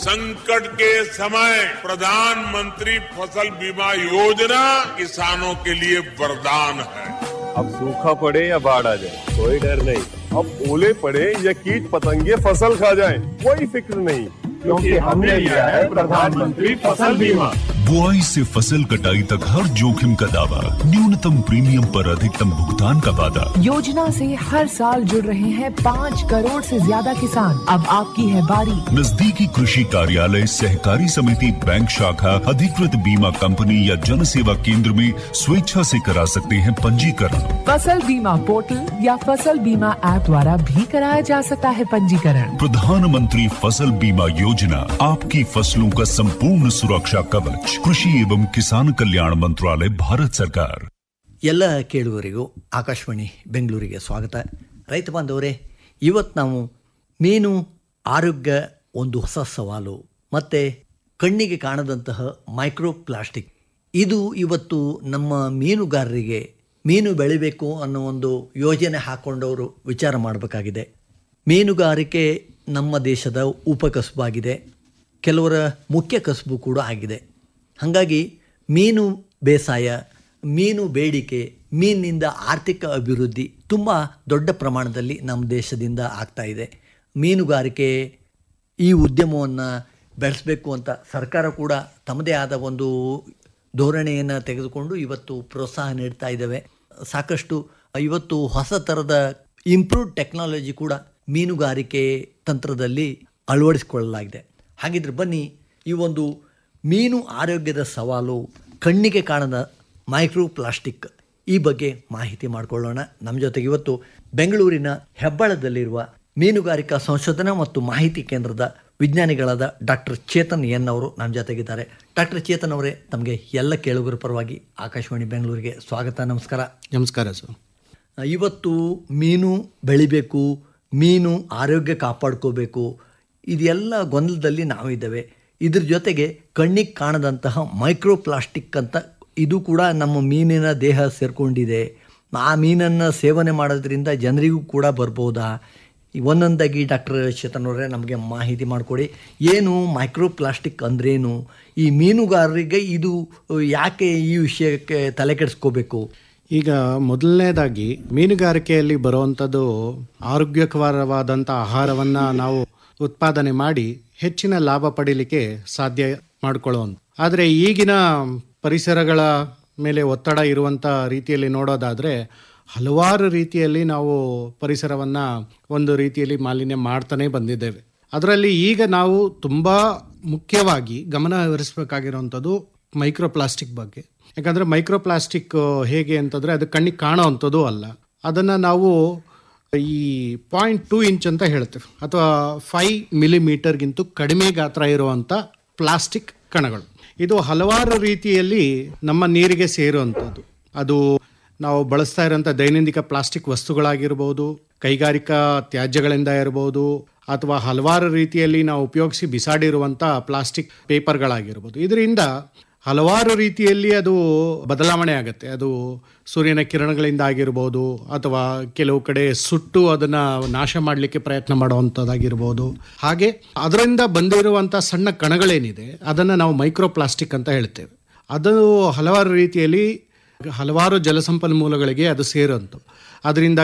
संकट के समय प्रधानमंत्री फसल बीमा योजना किसानों के लिए वरदान है अब सूखा पड़े या बाढ़ आ जाए कोई डर नहीं अब ओले पड़े या कीट पतंगे फसल खा जाए कोई फिक्र नहीं क्योंकि हमने लिया है प्रधानमंत्री फसल बीमा बुआई से फसल कटाई तक हर जोखिम का दावा न्यूनतम प्रीमियम पर अधिकतम भुगतान का वादा योजना से हर साल जुड़ रहे हैं पाँच करोड़ से ज्यादा किसान अब आपकी है बारी नजदीकी कृषि कार्यालय सहकारी समिति बैंक शाखा अधिकृत बीमा कंपनी या जन सेवा केंद्र में स्वेच्छा से करा सकते हैं पंजीकरण फसल बीमा पोर्टल या फसल बीमा ऐप द्वारा भी कराया जा सकता है पंजीकरण प्रधानमंत्री फसल बीमा योजना आपकी फसलों का संपूर्ण सुरक्षा कवच कृषि एवं किसान कल्याण मंत्रालय भारत सरकार ಎಲ್ಲ ಕೇಳುವರಿಗೂ ಆಕಾಶವಾಣಿ ಬೆಂಗಳೂರಿಗೆ ಸ್ವಾಗತ ರೈತ ಬಾಂಧವರೇ ಇವತ್ತು ನಾವು ಮೀನು ಆರೋಗ್ಯ ಒಂದು ಹೊಸ ಸವಾಲು ಮತ್ತು ಕಣ್ಣಿಗೆ ಕಾಣದಂತಹ ಮೈಕ್ರೋ ಪ್ಲಾಸ್ಟಿಕ್ ಇದು ಇವತ್ತು ನಮ್ಮ ಮೀನುಗಾರರಿಗೆ ಮೀನು ಬೆಳಿಬೇಕು ಅನ್ನೋ ಒಂದು ಯೋಜನೆ ಹಾಕ್ಕೊಂಡವರು ವಿಚಾರ ಮಾಡಬೇಕಾಗಿದೆ ಮೀನುಗಾರಿಕೆ ನಮ್ಮ ದೇಶದ ಉಪಕಸುಬಾಗಿದೆ ಕೆಲವರ ಮುಖ್ಯ ಕಸುಬು ಕೂಡ ಆಗಿದೆ ಹಾಗಾಗಿ ಮೀನು ಬೇಸಾಯ ಮೀನು ಬೇಡಿಕೆ ಮೀನಿನಿಂದ ಆರ್ಥಿಕ ಅಭಿವೃದ್ಧಿ ತುಂಬ ದೊಡ್ಡ ಪ್ರಮಾಣದಲ್ಲಿ ನಮ್ಮ ದೇಶದಿಂದ ಆಗ್ತಾ ಇದೆ ಮೀನುಗಾರಿಕೆ ಈ ಉದ್ಯಮವನ್ನು ಬೆಳೆಸಬೇಕು ಅಂತ ಸರ್ಕಾರ ಕೂಡ ತಮ್ಮದೇ ಆದ ಒಂದು ಧೋರಣೆಯನ್ನು ತೆಗೆದುಕೊಂಡು ಇವತ್ತು ಪ್ರೋತ್ಸಾಹ ನೀಡ್ತಾ ಇದ್ದಾವೆ ಸಾಕಷ್ಟು ಇವತ್ತು ಹೊಸ ಥರದ ಇಂಪ್ರೂವ್ಡ್ ಟೆಕ್ನಾಲಜಿ ಕೂಡ ಮೀನುಗಾರಿಕೆ ತಂತ್ರದಲ್ಲಿ ಅಳವಡಿಸಿಕೊಳ್ಳಲಾಗಿದೆ ಹಾಗಿದ್ರೆ ಬನ್ನಿ ಈ ಒಂದು ಮೀನು ಆರೋಗ್ಯದ ಸವಾಲು ಕಣ್ಣಿಗೆ ಕಾಣದ ಮೈಕ್ರೋ ಪ್ಲಾಸ್ಟಿಕ್ ಈ ಬಗ್ಗೆ ಮಾಹಿತಿ ಮಾಡಿಕೊಳ್ಳೋಣ ನಮ್ಮ ಜೊತೆಗೆ ಇವತ್ತು ಬೆಂಗಳೂರಿನ ಹೆಬ್ಬಳದಲ್ಲಿರುವ ಮೀನುಗಾರಿಕಾ ಸಂಶೋಧನಾ ಮತ್ತು ಮಾಹಿತಿ ಕೇಂದ್ರದ ವಿಜ್ಞಾನಿಗಳಾದ ಡಾಕ್ಟರ್ ಚೇತನ್ ಎನ್ ಅವರು ನಮ್ಮ ಜೊತೆಗಿದ್ದಾರೆ ಡಾಕ್ಟರ್ ಚೇತನ್ ಅವರೇ ತಮಗೆ ಎಲ್ಲ ಕೇಳುಗರ ಪರವಾಗಿ ಆಕಾಶವಾಣಿ ಬೆಂಗಳೂರಿಗೆ ಸ್ವಾಗತ ನಮಸ್ಕಾರ ನಮಸ್ಕಾರ ಸರ್ ಇವತ್ತು ಮೀನು ಬೆಳಿಬೇಕು ಮೀನು ಆರೋಗ್ಯ ಕಾಪಾಡ್ಕೋಬೇಕು ಇದೆಲ್ಲ ಗೊಂದಲದಲ್ಲಿ ನಾವಿದ್ದೇವೆ ಇದ್ರ ಜೊತೆಗೆ ಕಣ್ಣಿಗೆ ಕಾಣದಂತಹ ಮೈಕ್ರೋ ಪ್ಲಾಸ್ಟಿಕ್ ಅಂತ ಇದು ಕೂಡ ನಮ್ಮ ಮೀನಿನ ದೇಹ ಸೇರಿಕೊಂಡಿದೆ ಆ ಮೀನನ್ನು ಸೇವನೆ ಮಾಡೋದ್ರಿಂದ ಜನರಿಗೂ ಕೂಡ ಬರ್ಬೋದಾ ಈ ಒಂದೊಂದಾಗಿ ಡಾಕ್ಟರ್ ಚೇತನ್ ಅವರೇ ನಮಗೆ ಮಾಹಿತಿ ಮಾಡಿಕೊಡಿ ಏನು ಮೈಕ್ರೋ ಪ್ಲಾಸ್ಟಿಕ್ ಅಂದ್ರೇನು ಈ ಮೀನುಗಾರರಿಗೆ ಇದು ಯಾಕೆ ಈ ವಿಷಯಕ್ಕೆ ತಲೆ ಕೆಡಿಸ್ಕೋಬೇಕು ಈಗ ಮೊದಲನೇದಾಗಿ ಮೀನುಗಾರಿಕೆಯಲ್ಲಿ ಬರುವಂಥದ್ದು ಆರೋಗ್ಯಕರವಾದಂಥ ಆಹಾರವನ್ನು ನಾವು ಉತ್ಪಾದನೆ ಮಾಡಿ ಹೆಚ್ಚಿನ ಲಾಭ ಪಡೀಲಿಕ್ಕೆ ಸಾಧ್ಯ ಮಾಡಿಕೊಳ್ಳುವಂಥ ಆದರೆ ಈಗಿನ ಪರಿಸರಗಳ ಮೇಲೆ ಒತ್ತಡ ಇರುವಂಥ ರೀತಿಯಲ್ಲಿ ನೋಡೋದಾದರೆ ಹಲವಾರು ರೀತಿಯಲ್ಲಿ ನಾವು ಪರಿಸರವನ್ನು ಒಂದು ರೀತಿಯಲ್ಲಿ ಮಾಲಿನ್ಯ ಮಾಡ್ತಾನೆ ಬಂದಿದ್ದೇವೆ ಅದರಲ್ಲಿ ಈಗ ನಾವು ತುಂಬ ಮುಖ್ಯವಾಗಿ ಗಮನ ಹರಿಸಬೇಕಾಗಿರುವಂಥದ್ದು ಮೈಕ್ರೋ ಪ್ಲಾಸ್ಟಿಕ್ ಬಗ್ಗೆ ಯಾಕಂದರೆ ಮೈಕ್ರೋ ಪ್ಲಾಸ್ಟಿಕ್ ಹೇಗೆ ಅಂತಂದರೆ ಅದು ಕಣ್ಣಿಗೆ ಕಾಣೋ ಅಂಥದ್ದು ಅಲ್ಲ ಅದನ್ನು ನಾವು ಈ ಪಾಯಿಂಟ್ ಟೂ ಇಂಚ್ ಅಂತ ಹೇಳ್ತೇವೆ ಅಥವಾ ಫೈವ್ ಮಿಲಿಮೀಟರ್ಗಿಂತ ಕಡಿಮೆ ಗಾತ್ರ ಇರುವಂಥ ಪ್ಲಾಸ್ಟಿಕ್ ಕಣಗಳು ಇದು ಹಲವಾರು ರೀತಿಯಲ್ಲಿ ನಮ್ಮ ನೀರಿಗೆ ಸೇರುವಂಥದ್ದು ಅದು ನಾವು ಬಳಸ್ತಾ ಇರೋಂಥ ದೈನಂದಿಕ ಪ್ಲಾಸ್ಟಿಕ್ ವಸ್ತುಗಳಾಗಿರ್ಬೋದು ಕೈಗಾರಿಕಾ ತ್ಯಾಜ್ಯಗಳಿಂದ ಇರ್ಬೋದು ಅಥವಾ ಹಲವಾರು ರೀತಿಯಲ್ಲಿ ನಾವು ಉಪಯೋಗಿಸಿ ಬಿಸಾಡಿರುವಂಥ ಪ್ಲಾಸ್ಟಿಕ್ ಪೇಪರ್ಗಳಾಗಿರ್ಬೋದು ಇದರಿಂದ ಹಲವಾರು ರೀತಿಯಲ್ಲಿ ಅದು ಬದಲಾವಣೆ ಆಗುತ್ತೆ ಅದು ಸೂರ್ಯನ ಕಿರಣಗಳಿಂದ ಆಗಿರ್ಬೋದು ಅಥವಾ ಕೆಲವು ಕಡೆ ಸುಟ್ಟು ಅದನ್ನು ನಾಶ ಮಾಡಲಿಕ್ಕೆ ಪ್ರಯತ್ನ ಮಾಡುವಂಥದ್ದಾಗಿರ್ಬೋದು ಹಾಗೆ ಅದರಿಂದ ಬಂದಿರುವಂಥ ಸಣ್ಣ ಕಣಗಳೇನಿದೆ ಅದನ್ನು ನಾವು ಮೈಕ್ರೋ ಪ್ಲಾಸ್ಟಿಕ್ ಅಂತ ಹೇಳ್ತೇವೆ ಅದು ಹಲವಾರು ರೀತಿಯಲ್ಲಿ ಹಲವಾರು ಜಲಸಂಪನ್ಮೂಲಗಳಿಗೆ ಅದು ಸೇರುವಂಥದ್ದು ಅದರಿಂದ